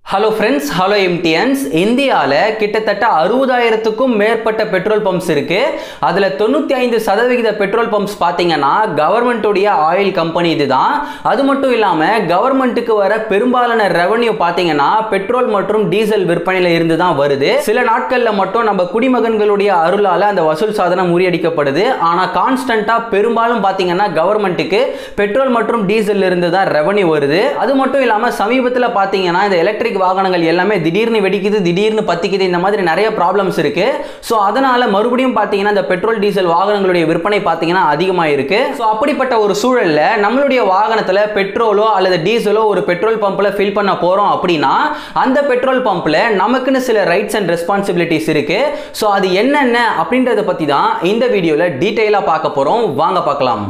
hello friends hello எம்டிஎன்ஸ் இந்தியாவில் கிட்டத்தட்ட அறுபதாயிரத்துக்கும் மேற்பட்ட பெட்ரோல் பம்ப்ஸ் இருக்கு அதில் தொண்ணூற்றி ஐந்து சதவிகித பெட்ரோல் பம்ப்ஸ் பார்த்தீங்கன்னா கவர்மெண்ட்டுடைய ஆயில் கம்பெனி இதுதான் அது மட்டும் இல்லாமல் கவர்மெண்ட்டுக்கு வர பெரும்பாலான ரெவன்யூ பார்த்தீங்கன்னா பெட்ரோல் மற்றும் டீசல் விற்பனையில் இருந்து தான் வருது சில நாட்களில் மட்டும் நம்ம குடிமகன்களுடைய அருளால் அந்த வசூல் சாதனம் முறியடிக்கப்படுது ஆனால் கான்ஸ்டண்ட்டாக பெரும்பாலும் பார்த்தீங்கன்னா கவர்மெண்ட்டுக்கு பெட்ரோல் மற்றும் டீசல் இருந்து தான் ரெவன்யூ வருது அது மட்டும் இல்லாமல் சமீபத்தில் பார்த்தீங்கன்னா இந்த எலக்ட்ரிக் வாகனங்கள் எல்லாமே திடீர்னு வெடிக்குது திடீர்னு பத்திக்குது இந்த மாதிரி நிறைய ப்ராப்ளம்ஸ் இருக்கு ஸோ அதனால மறுபடியும் பார்த்தீங்கன்னா இந்த பெட்ரோல் டீசல் வாகனங்களுடைய விற்பனை பார்த்தீங்கன்னா அதிகமாக இருக்கு ஸோ அப்படிப்பட்ட ஒரு சூழல்ல நம்மளுடைய வாகனத்தில் பெட்ரோலோ அல்லது டீசலோ ஒரு பெட்ரோல் பம்பில் ஃபில் பண்ண போகிறோம் அப்படின்னா அந்த பெட்ரோல் பம்பில் நமக்குன்னு சில ரைட்ஸ் அண்ட் ரெஸ்பான்சிபிலிட்டிஸ் இருக்கு ஸோ அது என்னென்ன அப்படின்றத பற்றி தான் இந்த வீடியோவில் டீட்டெயிலாக பார்க்க போகிறோம் வாங்க பார்க்கலாம்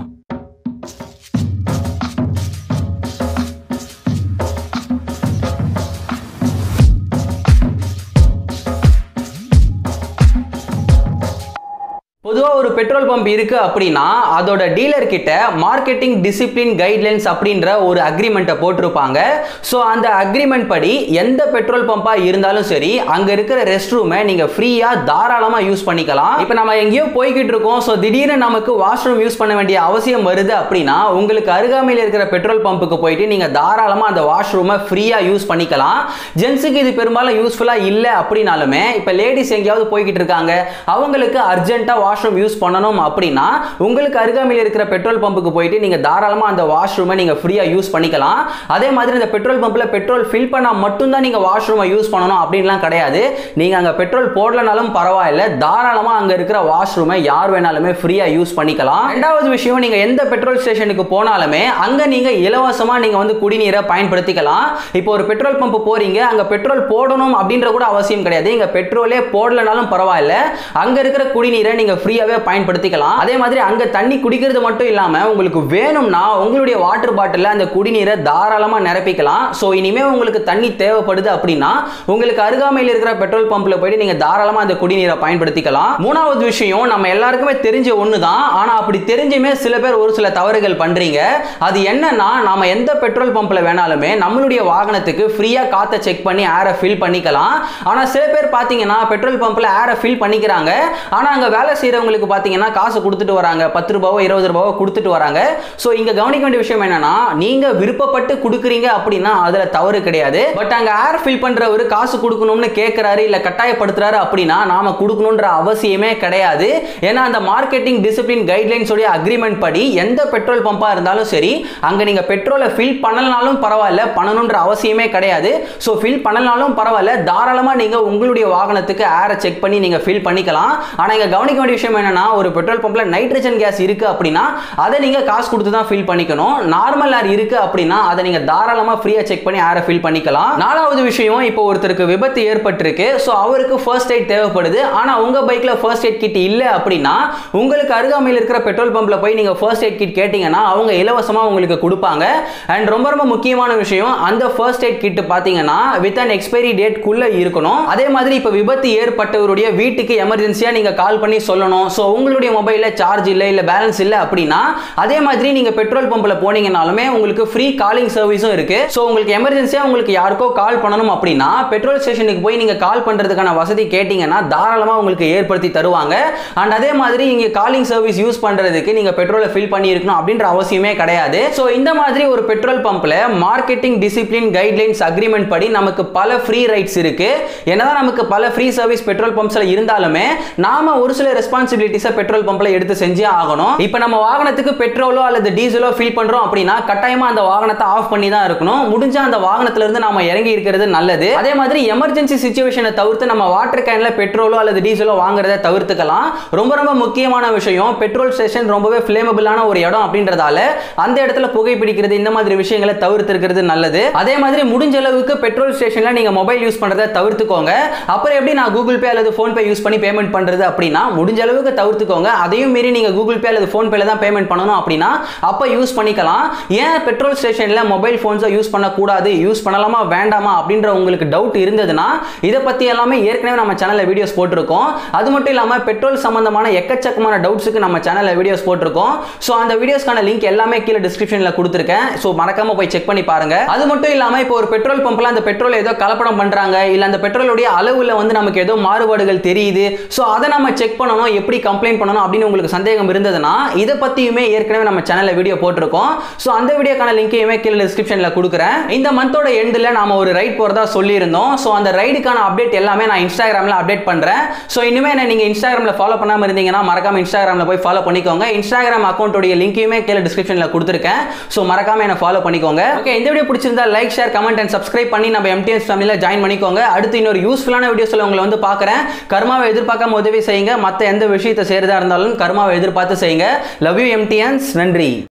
பொதுவாக ஒரு பெட்ரோல் பம்ப் இருக்கு அப்படின்னா அதோட டீலர் கிட்ட மார்க்கெட்டிங் டிசிப்ளின் கைட்லைன்ஸ் அப்படின்ற ஒரு அக்ரிமெண்ட்டை போட்டிருப்பாங்க ஸோ அந்த அக்ரிமெண்ட் படி எந்த பெட்ரோல் பம்பாக இருந்தாலும் சரி அங்கே இருக்கிற ரெஸ்ட் ரூமை நீங்கள் ஃப்ரீயாக தாராளமாக யூஸ் பண்ணிக்கலாம் இப்போ நம்ம எங்கேயோ போய்கிட்டு இருக்கோம் ஸோ திடீர்னு நமக்கு வாஷ்ரூம் யூஸ் பண்ண வேண்டிய அவசியம் வருது அப்படின்னா உங்களுக்கு அருகாமையில் இருக்கிற பெட்ரோல் பம்புக்கு போயிட்டு நீங்கள் தாராளமாக அந்த வாஷ்ரூமை ஃப்ரீயாக யூஸ் பண்ணிக்கலாம் ஜென்ஸுக்கு இது பெரும்பாலும் யூஸ்ஃபுல்லாக இல்லை அப்படின்னாலுமே இப்போ லேடிஸ் எங்கேயாவது போய்கிட்டு இருக்காங்க அவங்களுக்கு அர்ஜென்ட்டாக வாஷ்ரூம் யூஸ் பண்ணணும் அப்படின்னா உங்களுக்கு அருகாமையில் இருக்கிற பெட்ரோல் பம்புக்கு போயிட்டு நீங்கள் தாராளமாக அந்த வாஷ்ரூமை நீங்கள் ஃப்ரீயாக யூஸ் பண்ணிக்கலாம் அதே மாதிரி இந்த பெட்ரோல் பம்பில் பெட்ரோல் ஃபில் பண்ணால் மட்டும்தான் நீங்கள் வாஷ்ரூமை யூஸ் பண்ணணும் அப்படின்லாம் கிடையாது நீங்கள் அங்கே பெட்ரோல் போடலனாலும் பரவாயில்ல தாராளமாக அங்கே இருக்கிற வாஷ்ரூமை யார் வேணாலுமே ஃப்ரீயாக யூஸ் பண்ணிக்கலாம் ரெண்டாவது விஷயம் நீங்கள் எந்த பெட்ரோல் ஸ்டேஷனுக்கு போனாலுமே அங்கே நீங்கள் இலவசமாக நீங்கள் வந்து குடிநீரை பயன்படுத்திக்கலாம் இப்போ ஒரு பெட்ரோல் பம்ப் போறீங்க அங்கே பெட்ரோல் போடணும் அப்படின்ற கூட அவசியம் கிடையாது இங்கே பெட்ரோலே போடலனாலும் பரவாயில்ல அங்கே இருக்கிற குடிநீரை நீங்கள் ஃப்ரீயாகவே பயன்படுத்திக்கலாம் அதே மாதிரி அங்கே தண்ணி குடிக்கிறது மட்டும் இல்லாமல் உங்களுக்கு வேணும்னா உங்களுடைய வாட்டர் பாட்டிலில் அந்த குடிநீரை தாராளமாக நிரப்பிக்கலாம் ஸோ இனிமேல் உங்களுக்கு தண்ணி தேவைப்படுது அப்படின்னா உங்களுக்கு அருகாமையில் இருக்கிற பெட்ரோல் பம்பில் போயிட்டு நீங்கள் தாராளமாக அந்த குடிநீரை பயன்படுத்திக்கலாம் மூணாவது விஷயம் நம்ம எல்லாருக்குமே தெரிஞ்ச ஒன்று தான் ஆனால் அப்படி தெரிஞ்சுமே சில பேர் ஒரு சில தவறுகள் பண்ணுறீங்க அது என்னன்னா நாம எந்த பெட்ரோல் பம்பில் வேணாலுமே நம்மளுடைய வாகனத்துக்கு ஃப்ரீயாக காற்றை செக் பண்ணி ஏரை ஃபில் பண்ணிக்கலாம் ஆனால் சில பேர் பார்த்தீங்கன்னா பெட்ரோல் பம்பில் ஏரை ஃபில் பண்ணிக்கிறாங்க ஆனால் அங்கே வேலை செய்கிறவங்களுக்கு பார்த்தீங்கன்னா காசு கொடுத்துட்டு வராங்க பத்து ரூபாவோ இருபது ரூபாவோ கொடுத்துட்டு வராங்க ஸோ இங்கே கவனிக்க வேண்டிய விஷயம் என்னன்னா நீங்கள் விருப்பப்பட்டு கொடுக்குறீங்க அப்படின்னா அதில் தவறு கிடையாது பட் அங்கே ஏர் ஃபில் பண்ணுறவர் காசு கொடுக்கணும்னு கேட்குறாரு இல்லை கட்டாயப்படுத்துறாரு அப்படின்னா நாம கொடுக்கணுன்ற அவசியமே கிடையாது ஏன்னா அந்த மார்க்கெட்டிங் டிசிப்ளின் கைட்லைன்ஸ் உடைய அக்ரிமெண்ட் படி எந்த பெட்ரோல் பம்பாக இருந்தாலும் சரி அங்கே நீங்கள் பெட்ரோலை ஃபில் பண்ணலனாலும் பரவாயில்ல பண்ணணுன்ற அவசியமே கிடையாது ஸோ ஃபில் பண்ணலனாலும் பரவாயில்ல தாராளமாக நீங்கள் உங்களுடைய வாகனத்துக்கு ஏரை செக் பண்ணி நீங்கள் ஃபில் பண்ணிக்கலாம் ஆனால் இங்கே கவனிக்க வேண்டிய விஷயம் என்னன்னா ஒரு பெட்ரோல் பம்பில் நைட்ரஜன் கேஸ் இருக்கு அப்படின்னா அதை நீங்கள் காசு கொடுத்து தான் ஃபில் பண்ணிக்கணும் நார்மல் ஏர் இருக்கு அப்படின்னா அதை நீங்கள் தாராளமாக ஃப்ரீயாக செக் பண்ணி ஏரை ஃபில் பண்ணிக்கலாம் நாலாவது விஷயம் இப்போ ஒருத்தருக்கு விபத்து ஏற்பட்டிருக்கு ஸோ அவருக்கு ஃபர்ஸ்ட் எய்ட் தேவைப்படுது ஆனால் உங்கள் பைக்கில் ஃபர்ஸ்ட் எய்ட் கிட் இல்லை அப்படின்னா உங்களுக்கு அருகாமையில் இருக்கிற பெட்ரோல் பம்பில் போய் நீங்கள் ஃபர்ஸ்ட் எய்ட் கிட் கேட்டிங்கன்னா அவங்க இலவசமாக உங்களுக்கு கொடுப்பாங்க அண்ட் ரொம்ப ரொம்ப முக்கியமான விஷயம் அந்த ஃபர்ஸ்ட் எய்ட் கிட் பார்த்தீங்கன்னா வித் அன் எக்ஸ்பைரி டேட்குள்ளே இருக்கணும் அதே மாதிரி இப்போ விபத்து ஏற்பட்டவருடைய வீட்டுக்கு எமர்ஜென்சியாக நீங்கள் கால் பண்ணி சொல்லணும் ஸோ உங்களுடைய மொபைலில் சார்ஜ் இல்லை இல்லை பேலன்ஸ் இல்லை அப்படின்னா அதே மாதிரி நீங்கள் பெட்ரோல் பம்பில் போனீங்கனாலுமே உங்களுக்கு ஃப்ரீ காலிங் சர்வீஸும் இருக்கு ஸோ உங்களுக்கு எமர்ஜென்சியாக உங்களுக்கு யாருக்கோ கால் பண்ணணும் அப்படின்னா பெட்ரோல் ஸ்டேஷனுக்கு போய் நீங்கள் கால் பண்ணுறதுக்கான வசதி கேட்டிங்கன்னா தாராளமாக உங்களுக்கு ஏற்படுத்தி தருவாங்க அண்ட் அதே மாதிரி இங்கே காலிங் சர்வீஸ் யூஸ் பண்ணுறதுக்கு நீங்கள் பெட்ரோலை ஃபில் பண்ணியிருக்கணும் அப்படின்ற அவசியமே கிடையாது ஸோ இந்த மாதிரி ஒரு பெட்ரோல் பம்பில் மார்க்கெட்டிங் டிசிப்ளின் கைட்லைன்ஸ் அக்ரிமெண்ட் படி நமக்கு பல ஃப்ரீ ரைட்ஸ் இருக்கு என்னதான் நமக்கு பல ஃப்ரீ சர்வீஸ் பெட்ரோல் பம்ப்ஸில் இருந்தாலுமே நாம ஒரு சில ரெஸ்பான்சிபிலிட்டிஸை பெட்ரோல் பம்பில் எடுத்து செஞ்சே ஆகணும் இப்போ நம்ம வாகனத்துக்கு பெட்ரோலோ அல்லது டீசலோ ஃபில் பண்ணுறோம் அப்படின்னா கட்டாயமாக அந்த வாகனத்தை ஆஃப் பண்ணி தான் இருக்கணும் முடிஞ்ச அந்த வாகனத்துல இருந்து நாம இறங்கி இருக்கிறது நல்லது அதே மாதிரி எமர்ஜென்சி சுச்சுவேஷனை தவிர்த்து நம்ம வாட்டர் கேன்ல பெட்ரோலோ அல்லது டீசலோ வாங்குறத தவிர்த்துக்கலாம் ரொம்ப ரொம்ப முக்கியமான விஷயம் பெட்ரோல் ஸ்டேஷன் ரொம்பவே ஃபிளேமபிளான ஒரு இடம் அப்படின்றதால அந்த இடத்துல புகைப்பிடிக்கிறது இந்த மாதிரி விஷயங்களை தவிர்த்து இருக்கிறது நல்லது அதே மாதிரி முடிஞ்ச அளவுக்கு பெட்ரோல் ஸ்டேஷன்ல நீங்க மொபைல் யூஸ் பண்றதை தவிர்த்துக்கோங்க அப்புறம் எப்படி நான் கூகுள் பே அல்லது ஃபோன் பே யூஸ் பண்ணி பேமெண்ட் பண்றது அப்படின்னா முடிஞ்ச அளவுக்கு தவிர்த்து கொடுத்துக்கோங்க அதையும் மீறி நீங்கள் கூகுள் பே அல்லது ஃபோன்பேல தான் பேமெண்ட் பண்ணணும் அப்படின்னா அப்போ யூஸ் பண்ணிக்கலாம் ஏன் பெட்ரோல் ஸ்டேஷனில் மொபைல் ஃபோன்ஸை யூஸ் பண்ணக்கூடாது யூஸ் பண்ணலாமா வேண்டாமா அப்படின்ற உங்களுக்கு டவுட் இருந்ததுன்னா இதை பற்றி எல்லாமே ஏற்கனவே நம்ம சேனலில் வீடியோஸ் போட்டிருக்கோம் அது மட்டும் இல்லாமல் பெட்ரோல் சம்பந்தமான எக்கச்சக்கமான டவுட்ஸுக்கு நம்ம சேனலில் வீடியோஸ் போட்டிருக்கோம் ஸோ அந்த வீடியோஸ்க்கான லிங்க் எல்லாமே கீழே டிஸ்கிரிப்ஷனில் கொடுத்துருக்கேன் ஸோ மறக்காம போய் செக் பண்ணி பாருங்க அது மட்டும் இல்லாமல் இப்போ ஒரு பெட்ரோல் பம்பில் அந்த பெட்ரோல் ஏதோ கலப்படம் பண்ணுறாங்க இல்லை அந்த பெட்ரோலுடைய அளவில் வந்து நமக்கு ஏதோ மாறுபாடுகள் தெரியுது ஸோ அதை நம்ம செக் பண்ணணும் எப்படி கம்ப்ளைண்ட் பண்ணணும் அப்படின்னு உங்களுக்கு சந்தேகம் இருந்ததுன்னா இதை பற்றியுமே ஏற்கனவே நம்ம சேனலில் வீடியோ போட்டிருக்கோம் ஸோ அந்த வீடியோக்கான லிங்கையுமே கீழே டிஸ்கிரிப்ஷனில் கொடுக்குறேன் இந்த மந்தோட எண்டில் நாம ஒரு ரைட் போகிறதா சொல்லியிருந்தோம் ஸோ அந்த ரைடுக்கான அப்டேட் எல்லாமே நான் இன்ஸ்டாகிராமில் அப்டேட் பண்ணுறேன் ஸோ இனிமேல் என்ன நீங்கள் இன்ஸ்டாகிராமில் ஃபாலோ பண்ணாமல் இருந்தீங்கன்னா மறக்காம இன்ஸ்டாகிராமில் போய் ஃபாலோ பண்ணிக்கோங்க இன்ஸ்டாகிராம் அக்கௌண்ட்டுடைய லிங்கையுமே கீழே டிஸ்கிரிப்ஷனில் கொடுத்துருக்கேன் ஸோ மறக்காம என்ன ஃபாலோ பண்ணிக்கோங்க ஓகே இந்த வீடியோ பிடிச்சிருந்தா like share comment and subscribe பண்ணி நம்ம எம்டிஎஸ் ஃபேமிலியில் ஜாயின் பண்ணிக்கோங்க அடுத்து இன்னொரு யூஸ்ஃபுல்லான வீடியோஸில் உங்களை வந்து பார்க்குறேன் கர்மாவை எதிர்பார்க்காம உதவி செய்யுங்க மற்ற எந்த விஷயத்தை செய்கிறதா இருந்தாலும் கர்மாவை எதிர்பார்த்து செய்யுங்க லவ் யூ எம்டிஎன்ஸ் நன்றி